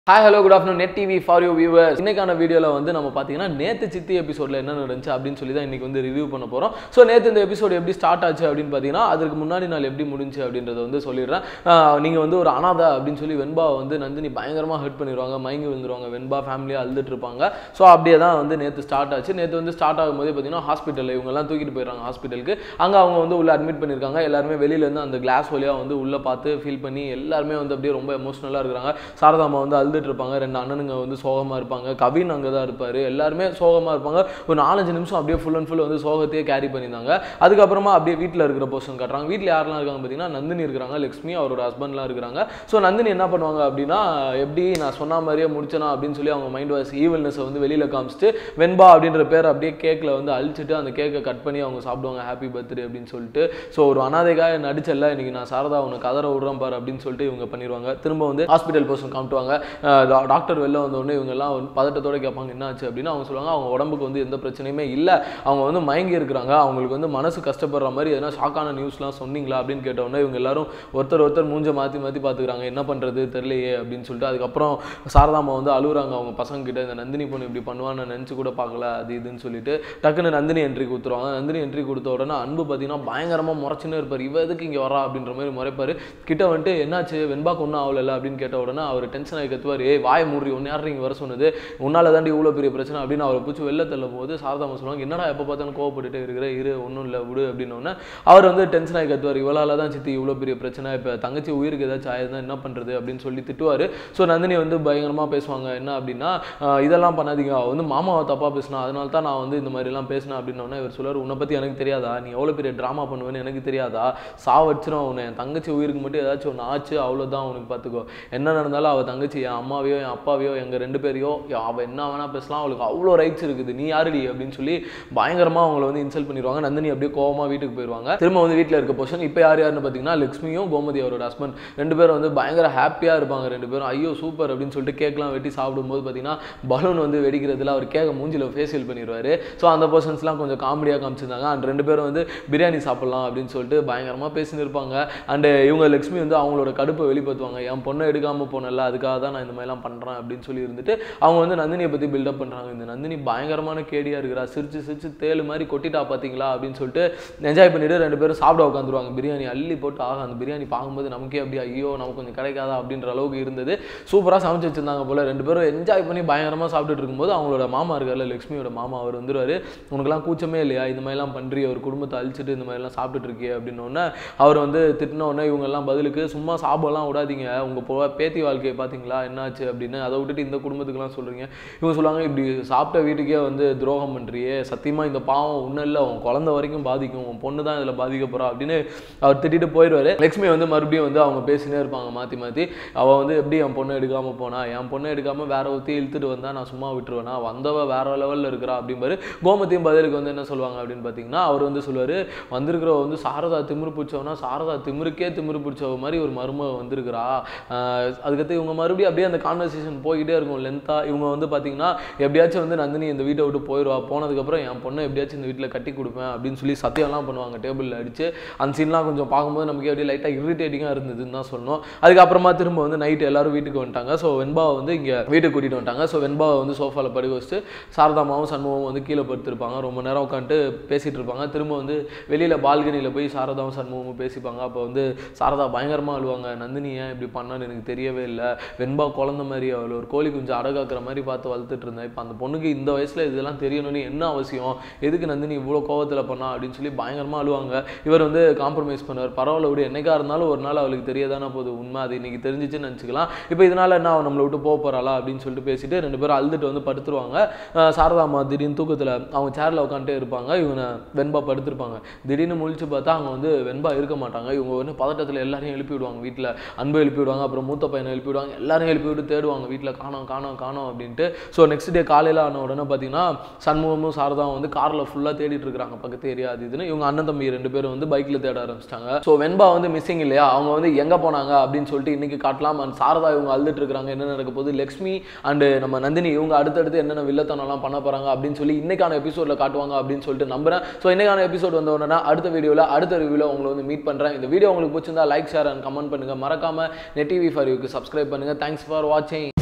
hi hello good afternoon Net TV for you viewers இன்னைக்கான வீடியோவில் வந்து நம்ம பார்த்தீங்கன்னா நேற்று சித்தி எபிசோடில் என்ன நடந்துச்சு அப்படின்னு சொல்லி தான் இன்றைக்கி வந்து ரிவ்யூ பண்ண போகிறோம் ஸோ நேற்று இந்த எபிசோடு எப்படி ஸ்டார்ட் ஆச்சு அப்படின்னு பார்த்தீங்கன்னா அதுக்கு முன்னாடி நாள் எப்படி முடிஞ்சு அப்படின்றத வந்து சொல்லிடுறேன் நீங்கள் வந்து ஒரு அனாதை அப்படின்னு சொல்லி வெண்பா வந்து நந்தினி பயங்கரமாக ஹர்ட் பண்ணிடுவாங்க மயங்கி விழுந்துருவாங்க வெண்பா ஃபேமிலியாக அழுதுட்டு இருப்பாங்க ஸோ அப்படியே தான் வந்து நேற்று ஸ்டார்ட் ஆச்சு நேற்று வந்து ஸ்டார்ட் ஆகும்போது பார்த்தீங்கன்னா ஹாஸ்பிட்டலில் இவங்கெல்லாம் தூக்கிட்டு போயிடுறாங்க ஹாஸ்பிட்டலுக்கு அங்கே அவங்க வந்து உள்ள அட்மிட் பண்ணியிருக்காங்க எல்லாருமே வெளியிலேருந்து அந்த கிளாஸ் வழியாக வந்து உள்ளே பார்த்து ஃபீல் பண்ணி எல்லாருமே வந்து அப்படியே ரொம்ப எமோஷனலாக இருக்கிறாங்க சாரதாமா வந்து அழுதுட்டு இருப்பாங்க ரெண்டு அண்ணனுங்க வந்து சோகமாக இருப்பாங்க கவின் அங்கே தான் இருப்பார் எல்லாருமே சோகமாக இருப்பாங்க ஒரு நாலஞ்சு நிமிஷம் அப்படியே ஃபுல் அண்ட் ஃபுல் வந்து சோகத்தையே கேரி பண்ணியிருந்தாங்க அதுக்கப்புறமா அப்படியே வீட்டில் இருக்கிற போர்ஷன் காட்டுறாங்க வீட்டில் யாரெல்லாம் இருக்காங்க பார்த்தீங்கன்னா நந்தினி இருக்கிறாங்க லக்ஷ்மி அவரோட ஹஸ்பண்ட்லாம் இருக்கிறாங்க ஸோ நந்தினி என்ன பண்ணுவாங்க அப்படின்னா எப்படி நான் சொன்ன மாதிரியே முடிச்சனா அப்படின்னு சொல்லி அவங்க மைண்ட் வாய்ஸ் ஈவல்னஸை வந்து வெளியில் காமிச்சிட்டு வெண்பா அப்படின்ற பேர் அப்படியே கேக்கில் வந்து அழிச்சிட்டு அந்த கேக்கை கட் பண்ணி அவங்க சாப்பிடுவாங்க ஹாப்பி பர்த்டே அப்படின்னு சொல்லிட்டு ஸோ ஒரு அனாதைக்காக நடிச்சல இன்னைக்கு நான் சாரதா உனக்கு கதற விடுறேன் பாரு அப்படின்னு சொல்லிட்டு இவங்க பண்ணிடுவாங்க திரும்ப வந்து ஹாஸ்பிட்டல் பர்சன் காமிட்டுவாங்க அஹ் டாக்டர் வெளில வந்தோடனே இவங்க எல்லாம் வந்து பதட்டத்தோட கேட்பாங்க என்ன ஆச்சு அப்படின்னு அவங்க சொல்லுவாங்க அவங்க உடம்புக்கு வந்து எந்த பிரச்சனையுமே இல்லை அவங்க வந்து மயங்கி இருக்கிறாங்க அவங்களுக்கு வந்து மனசு கஷ்டப்படுற மாதிரி எதனா ஷாக்கான நியூஸ்லாம் சொன்னீங்களா அப்படின்னு கேட்டோடனே இவங்க எல்லாரும் ஒருத்தர் ஒருத்தர் மூஞ்ச மாற்றி மாற்றி பார்த்துக்கிறாங்க என்ன பண்ணுறது தெரியலையே அப்படின்னு சொல்லிட்டு அதுக்கப்புறம் சாரதாமா வந்து அழுகுறாங்க அவங்க பசங்க கிட்ட இந்த நந்தினி பொண்ணு இப்படி பண்ணுவான்னு நினச்சி கூட பார்க்கல அது இதுன்னு சொல்லிட்டு டக்குன்னு நந்தினி என்ட்ரி கொடுத்துருவாங்க நந்தினி என்ட்ரி கொடுத்த உடனே அன்பு பார்த்தீங்கன்னா பயங்கரமாக முறைச்சுன்னு இருப்பார் இவ எதுக்கு இங்கே வரா அப்படின்ற மாதிரி முறைப்பார் கிட்ட வந்துட்டு என்னாச்சு வெண்பாக்கு ஒன்றும் ஆகல அப்படின்னு கேட்ட உடனே அவர் டென்ஷன் ஆகி கத்துவார் ஏய் வாய மூடி ஒன்று யார் இங்கே வர சொன்னது உன்னால தாண்டி இவ்வளோ பெரிய பிரச்சனை அப்படின்னு அவரை பிடிச்சி வெளில தள்ளும் போது சாரதாமா சொல்லுவாங்க என்னடா எப்போ பார்த்தாலும் கோவப்பட்டுட்டே இருக்கிற இரு ஒன்றும் இல்லை விடு அப்படின்னோடனே அவர் வந்து டென்ஷன் ஆகி கத்துவார் இவளால தான் சித்தி இவ்வளோ பெரிய பிரச்சனை இப்போ தங்கச்சி உயிருக்கு ஏதாச்சும் ஆயிருந்தா என்ன பண்ணுறது அப்படின்னு சொல்லி திட்டுவார் ஸோ நந்தினி வந்து பயங்கரமாக பேசுவாங்க என்ன அப்படின்னா ஆஹ் இதெல்லாம் பண்ணாதீங்க அவ வந்து மாமாவை தப்பாக பேசினா அதனால தான் நான் வந்து இந்த மாதிரிலாம் பேசினேன் அப்படின்னோடனே இவர் சொல்லுவார் உன்னை பற்றி எனக்கு தெரியாதா நீ எவ்வளோ பெரிய ட்ராமா பண்ணுவேன்னு எனக்கு தெரியாதா சாவடிச்சிரும் உன்னை என் தங்கச்சி உயிருக்கு மட்டும் ஏதாச்சும் ஒன்று ஆச்சு அவ்வளோதான் உனக்கு பார்த்துக்கோ என்ன நடந்தாலும் அவள் தங்கச்சி என் அம்மாவையோ என் அப்பாவையோ எங்கள் ரெண்டு பேரையோ அவள் என்ன வேணா பேசலாம் அவளுக்கு அவ்வளோ ரைட்ஸ் இருக்குது நீ யாருடி அப்படின்னு சொல்லி பயங்கரமாக அவங்கள வந்து இன்சல்ட் பண்ணிடுவாங்க நந்தினி அப்படியே கோவமா வீட்டுக்கு போயிடுவாங்க திரும்ப வந்து வீட்டில் இருக்க போர்ஷன் இப்போ யார் யாருன்னு பார்த்தீங்கன்னா லக்ஷ்மியும் கோமதி அவரோட ஹஸ்பண்ட் ரெண்டு பேரும் வந்து பயங்கர ஹாப்பியாக இருப்பாங்க ரெண்டு பேரும் ஐயோ சூப்பர் அப்படின்னு சொல்லிட்டு கேக்லாம் வெட்டி சாப்பிடும்போது பார்த்தீங்கன்னா பலூன் வந்து வெடிக்கிறதுல அவர் கேக்க மூஞ்சில ஃபேஷியல் பண்ணிடுவாரு ஸோ அந்த பர்சன்ஸ்லாம் கொஞ்சம் காமெடியாக காமிச்சிருந்தாங்க அண்ட் ரெண்டு பேரும் வந்து பிரியாணி சாப்பிட்லாம் அப்படின்னு சொல்லிட்டு பயங்கரமாக பேசின்னு இருப்பாங்க அண்டு இவங்க லக்ஷ்மி வந்து அவங்களோட கடுப்பை வெளிப்படுத்துவாங்க என் பொண்ணை எடுக்காமல் போனல அதுக்காக தான் நான் இந்த மாதிரிலாம் பண்ணுறேன் அப்படின்னு சொல்லி இருந்துட்டு அவங்க வந்து நந்தினியை பற்றி பில்டப் பண்ணுறாங்க இந்த நந்தினி பயங்கரமான கேடியாக இருக்கிறா சிரிச்சு சிரிச்சு தேலு மாதிரி கொட்டிட்டா பார்த்தீங்களா அப்படின்னு சொல்லிட்டு என்ஜாய் பண்ணிட்டு ரெண்டு பேரும் சாப்பிட உட்காந்துருவாங்க பிரியாணி அள்ளி போட்டு ஆக அந்த பிரியாணி பார்க்கும்போது நமக்கே அப்படி ஐயோ நமக்கு கொஞ்சம் கிடைக்காதா அப்படின்ற அளவுக்கு இருந்தது சூப்பராக சமைச்சு வச்சிருந்தாங்க போல ரெண்டு பேரும் என்ஜாய் பண்ணி பயங்கரமாக சாப்பிட்டுட்டு இருக்கும்போது அவங்களோட மாமா இருக்கார்ல லக்ஷ்மியோட மாமா அவர் வந்துருவாரு உனக்குலாம் கூச்சமே இல்லையா இந்த மாதிரிலாம் பண்ணுறி ஒரு குடும்பத்தை அழிச்சிட்டு இந்த மாதிரிலாம் சாப்பிட்டுட்டு இருக்கியே அப்படின்னோடனே அவர் வந்து திட்டின உடனே இவங்க எல்லாம் பதிலுக்கு சும்மா சாப்பிடலாம் விடாதீங்க உங்கள் போ பேத்தி வாழ்க்கையை பார்த்தீங்களா என்னாச்சு அப்படின்னு அதை விட்டுட்டு இந்த குடும்பத்துக்குலாம் சொல்கிறீங்க இவங்க சொல்லுவாங்க இப்படி சாப்பிட்ட வீட்டுக்கே வந்து துரோகம் பண்ணுறியே சத்தியமாக இந்த பாவம் ஒன்றும் இல்லை உன் குழந்தை வரைக்கும் பாதிக்கும் உன் பொண்ணு தான் இதில் பாதிக்க போகிறா அப்படின்னு அவர் திட்டிட்டு போயிடுவார் லக்ஷ்மி வந்து மறுபடியும் வந்து அவங்க பேசினே இருப்பாங்க மாற்றி மாற்றி அவள் வந்து எப்படி என் பொண்ணை எடுக்காமல் போனா என் பொண்ணை எடுக்காமல் வேற ஒருத்தி இழுத்துட்டு வந்தால் நான் சும்மா விட்டுருவேனா வந்தவ வேற லெவலில் இருக்கிறா அப்படிம்பாரு கோமதியும் பதிலுக்கு வந்து என்ன சொல்லுவாங்க அப்படின்னு பார்த்தீங்கன்னா அவர் வந்து சொல்லுவார் வந்திருக்கிறவ வந்து சாரதா திமிரு பிடிச்சவனா சாரதா திமிருக்கே திமிரு பிடிச்சவ மாதிரி ஒரு மருமக வந்திருக்கிறா ஆஹ் அதுக்கடுத்து இவங்க மறுபடியும் அப்படியே அந்த கான்வர்சேஷன் போய்கிட்டே இருக்கும் லென்த்தாக இவங்க வந்து பார்த்தீங்கன்னா எப்படியாச்சும் வந்து நந்தினி இந்த வீட்டை விட்டு போயிடுவா போனதுக்கப்புறம் என் பொண்ணை எப்படியாச்சும் இந்த வீட்டில் கட்டி கொடுப்பேன் அப்படின்னு சொல்லி சத்தியம்லாம் பண்ணுவாங்க டேபிளில் அடிச்சு அந்த சீன்லாம் கொஞ்சம் பார்க்கும்போது நமக்கு அப்படியே லைட்டாக இரிட்டேட்டிங்காக இருந்ததுன்னு தான் சொல்லணும் அதுக்கப்புறமா திரும்ப வந்து நைட்டு எல்லாரும் வீட்டுக்கு வந்துட்டாங்க ஸோ வெண்பாவை வந்து இங்கே வீட்டுக்கு கூட்டிகிட்டு வந்துட்டாங்க ஸோ வெண்பாவை வந்து சோஃபாவில் படுக்க வச்சுட்டு சாரதாமாவும் சண்முகமும் வந்து கீழே படுத்திருப்பாங்க ரொம்ப நேரம் உட்காந்துட்டு பேசிகிட்டு இருப்பாங்க திரும்ப வந்து வெளியில் பால்கனியில் போய் சாரதாவும் சண்முகமும் பேசிப்பாங்க அப்போ வந்து சாரதா பயங்கரமாக அழுவாங்க நந்தினி ஏன் இப்படி பண்ணான்னு எனக்கு தெரியவே இல்லை வெண்பா குழந்த மாதிரி அவள் ஒரு கோழி குஞ்சு அடகாக்குற மாதிரி பார்த்து வளர்த்துட்டு இருந்தேன் இப்போ அந்த பொண்ணுக்கு இந்த வயசில் இதெல்லாம் தெரியணும்னு என்ன அவசியம் எதுக்கு நந்தினி இவ்வளோ கோவத்தில் பண்ணா அப்படின்னு சொல்லி பயங்கரமாக அழுவாங்க இவர் வந்து காம்ப்ரமைஸ் பண்ணுவார் பரவாயில்ல விட என்னைக்கா இருந்தாலும் ஒரு நாள் அவளுக்கு தெரியாதானே போகுது உண்மை அது இன்னைக்கு தெரிஞ்சிச்சுன்னு நினச்சிக்கலாம் இப்போ இதனால என்ன அவன் நம்மளை விட்டு போக போகிறாளா அப்படின்னு சொல்லிட்டு பேசிட்டு ரெண்டு பேரும் அழுதுட்டு வந்து படுத்துருவாங்க அஹ் சாரதாம்மா திடீர்னு தூக்கத்தில் அவங்க சேரில் உட்காந்துட்டே இருப்பாங்க இவனை வெண்பா படுத்திருப்பாங்க திடீர்னு முழிச்சு பார்த்தா அவங்க வந்து வெண்பா இருக்க மாட்டாங்க இவங்க வந்து பதட்டத்தில் எல்லாரையும் எழுப்பி விடுவாங்க வீட்டில் அன்பை எழுப்பி விடுவாங்க அப்புறம் மூத்த பையனை எழுப்பி விடுவாங்க எல்லாரும் எழுப்பி விட்டு தேடுவாங்க வீட்டில் காணோம் காணோம் காணோம் அப்படின்ட்டு ஸோ நெக்ஸ்ட் டே காலையில் ஆன உடனே பார்த்தீங்கன்னா சண்முகமும் சாரதாவும் வந்து காரில் ஃபுல்லாக தேடிட்டு இருக்காங்க பக்கத்து ஏரியா அது இதுன்னு இவங்க அண்ணன் தம்பி ரெண்டு பேரும் வந்து பைக்கில் தேட ஆரம்பிச்சிட்டாங்க ஸோ வெண்பா வந்து மிஸ்ஸிங் இல்லையா அவங்க வந்து எங்கே போனாங்க அப்படின்னு சொல்லிட்டு இன்னைக்கு காட்டலாம் அண்ட் சாரதா இவங்க அழுதுட்டு இருக்காங்க என்ன நடக்க போகுது லக்ஷ்மி அண்டு நம்ம நந்தினி இவங்க அடுத்தடுத்து என்னென்ன வில்லத்தனம்லாம் பண்ண போகிறாங்க அப்படின்னு சொல்லி இன்னைக்கான எபிசோடில் காட்டுவாங்க அப்படின்னு சொல்லிட்டு நம்புறேன் ஸோ இன்னைக்கான எபிசோட் வந்த உடனே அடுத்த வீடியோவில் அடுத்த ரிவ்யூவில் உங்களை வந்து மீட் பண்ணுறேன் இந்த வீடியோ உங்களுக்கு பிடிச்சிருந்தா லைக் ஷேர் அண்ட் கமெண்ட் பண்ணுங்கள் மறக்காம நெட் டிவி ஃபார் யூக்கு சப்ஸ்கிரைப் பண்ணுங்கள் தேங்க்ஸ் ஃபார் வாட்சிங்